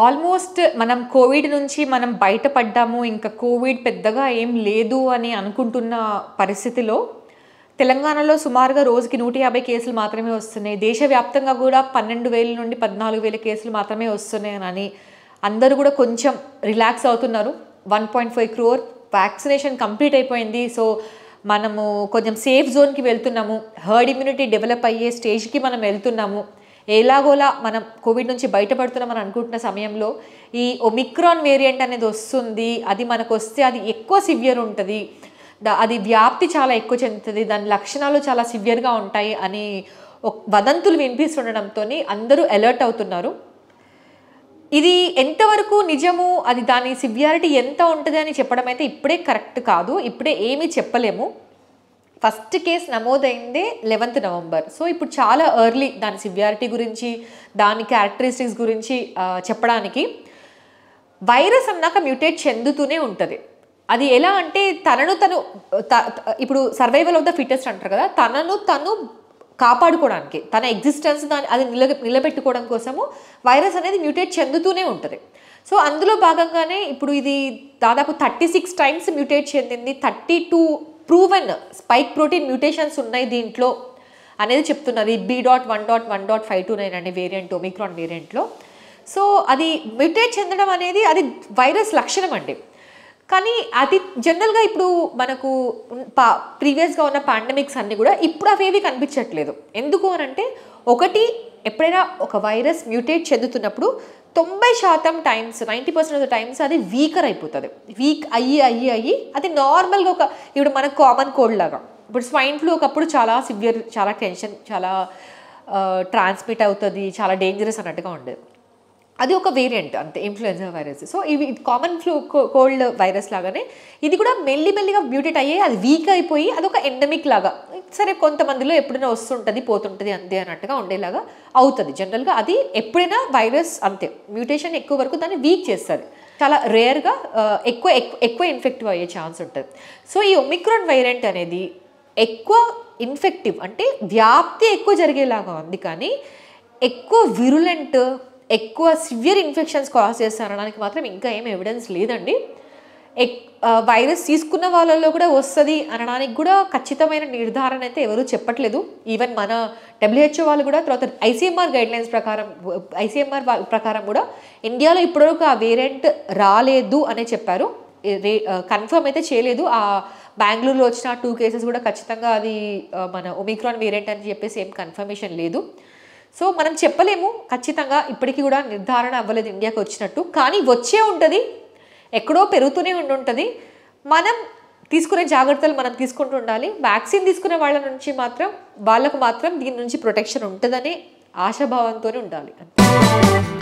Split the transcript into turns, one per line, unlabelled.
almost మనం Covid నుంచి మనం బయటపడ్డాము ఇంకా కోవిడ్ పెద్దగా ఏం లేదు అని అనుకుంటున్న పరిస్థితిలో తెలంగాణలో సుమారుగా రోజుకి నూట యాభై కేసులు మాత్రమే వస్తున్నాయి దేశవ్యాప్తంగా కూడా పన్నెండు వేల నుండి పద్నాలుగు వేల కేసులు మాత్రమే వస్తున్నాయి అని అందరూ కూడా కొంచెం రిలాక్స్ అవుతున్నారు one point five crore vaccination complete అయిపోయింది సో మనము కొంచెం సేఫ్ జోన్కి వెళ్తున్నాము హర్డ్ ఇమ్యూనిటీ డెవలప్ అయ్యే స్టేజ్కి మనం వెళ్తున్నాము ఎలాగోలా మనం కోవిడ్ నుంచి బయటపడుతున్నాం అని అనుకుంటున్న సమయంలో ఈ ఒమిక్రాన్ వేరియంట్ అనేది వస్తుంది అది మనకు వస్తే అది ఎక్కువ సివియర్ ఉంటుంది దా- అది వ్యాప్తి చాలా ఎక్కువ చెందుతుంది దాని లక్షణాలు చాలా సివియర్గా ఉంటాయి అని ఒక వదంతులు వినిపిస్తుండడంతో అందరూ అలర్ట్ అవుతున్నారు ఇది ఎంతవరకు నిజము అది దాని సివియారిటీ ఎంత ఉంటుంది అని చెప్పడం అయితే ఇప్పుడే కరెక్ట్ కాదు ఇప్పుడే ఏమీ చెప్పలేము ఫస్ట్ కేసు నమోదైందే లెవెంత్ నవంబర్ సో ఇప్పుడు చాలా ఎర్లీ దాని సివియారిటీ గురించి దాని క్యారెక్టరిస్టిక్స్ గురించి ఆ, చెప్పడానికి వైరస్ అన్నాక మ్యూటేట్ చెందుతూనే ఉంటుంది అది ఎలా అంటే తనను తను త- త- ఇప్పుడు సర్వైవల్ ఆఫ్ ద ఫిట్టెస్ట్ అంటారు కదా తనను తను కాపాడుకోవడానికి తన ఎగ్జిస్టెన్స్ దాని అది నిల నిలబెట్టుకోవడం కోసము వైరస్ అనేది మ్యూటేట్ చెందుతూనే ఉంటుంది సో అందులో భాగంగానే ఇప్పుడు ఇది దాదాపు థర్టీ సిక్స్ టైమ్స్ మ్యూటేట్ చెందింది thirty two proven spike protein mutations ఉన్నాయి దీంట్లో అనేది చెప్తున్నారు ఈ B dot one dot one dot five two nine అనే వేరియంట్ ఒమిక్రాన్ వేరియంట్లో సో అది మ్యూటేట్ చెందడం అనేది అది వైరస్ లక్షణం అండి కానీ అది జనరల్గా ఇప్పుడు మనకు పా ప్రీవియస్గా ఉన్న పాండమిక్స్ అన్నీ కూడా ఇప్పుడు అవేవి కనిపించట్లేదు ఎందుకు అని అంటే ఒకటి ఎప్పుడైనా ఒక వైరస్ మ్యూటేట్ చెందుతున్నప్పుడు తొంభై శాతం times ninety percent of the times అది వీకర్ అయిపోతుంది వీక్ అయ్యి అయ్యి అయ్యి అది నార్మల్గా ఒక ఇప్పుడు మనకు కామన్ కోల్డ్ లాగా ఇప్పుడు స్వైన్ ఫ్లూ ఒకప్పుడు చాలా సివియర్ చాలా టెన్షన్ చాలా ట్రాన్స్మిట్ అవుతుంది చాలా డేంజరస్ అన్నట్టుగా ఉండేది అది ఒక వేరియంట్ అంతే ఇన్ఫ్లుయెన్జా వైరస్ సో ఇవి కామన్ ఫ్లూ కోల్డ్ వైరస్ లాగానే ఇది కూడా మెల్లి మెల్లిగా మ్యూటేట్ అయ్యి అది వీక్ అయిపోయి అది ఒక ఎండమిక్ లాగా సరే కొంతమందిలో ఎప్పుడైనా వస్తుంటుంది పోతుంటుంది అంతే అన్నట్టుగా ఉండేలాగా అవుతుంది జనరల్గా అది ఎప్పుడైనా వైరస్ అంతే మ్యూటేషన్ ఎక్కువ వరకు దాన్ని వీక్ చేస్తుంది చాలా రేర్గా ఎక్కువ ఎక్కువ ఎక్కువ ఇన్ఫెక్టివ్ అయ్యే ఛాన్స్ ఉంటుంది సో ఈ ఒమిక్రాన్ వైరెంట్ అనేది ఎక్కువ ఇన్ఫెక్టివ్ అంటే వ్యాప్తి ఎక్కువ జరిగేలాగా ఉంది కానీ ఎక్కువ విరులెంట్ ఎక్కువ సివియర్ ఇన్ఫెక్షన్స్ కాజ్ చేస్తారనడానికి మాత్రం ఇంకా ఏం ఎవిడెన్స్ లేదండి ఎక్ ఆ, వైరస్ తీసుకున్న వాళ్ళల్లో కూడా వస్తుంది అనడానికి కూడా ఖచ్చితమైన నిర్ధారణ అయితే ఎవరు చెప్పట్లేదు ఈవెన్ మన డబ్ల్యూహెచ్ఓ వాళ్ళు కూడా తర్వాత ఐసీఎంఆర్ గైడ్లైన్స్ ప్రకారం ఐసీఎంఆర్ ప్రకారం కూడా ఇండియాలో ఇప్పటివరకు ఆ వేరియంట్ రాలేదు అనే చెప్పారు కన్ఫర్మ్ అయితే చేయలేదు ఆ బెంగళూరులో వచ్చిన టూ కేసెస్ కూడా ఖచ్చితంగా అది ఆ, మన ఒమిక్రాన్ వేరియంట్ అని చెప్పేసి ఏం కన్ఫర్మేషన్ లేదు సో మనం చెప్పలేము ఖచ్చితంగా ఇప్పటికీ కూడా నిర్ధారణ అవ్వలేదు ఇండియాకి వచ్చినట్టు కానీ వచ్చే ఉంటుంది ఎక్కడో పెరుగుతూనే ఉండుంటుంది మనం తీసుకునే జాగ్రత్తలు మనం తీసుకుంటూ ఉండాలి వ్యాక్సిన్ తీసుకునే వాళ్ళ నుంచి మాత్రం వాళ్ళకు మాత్రం దీని నుంచి ప్రొటెక్షన్ ఉంటుందనే ఆశాభావంతోనే ఉండాలి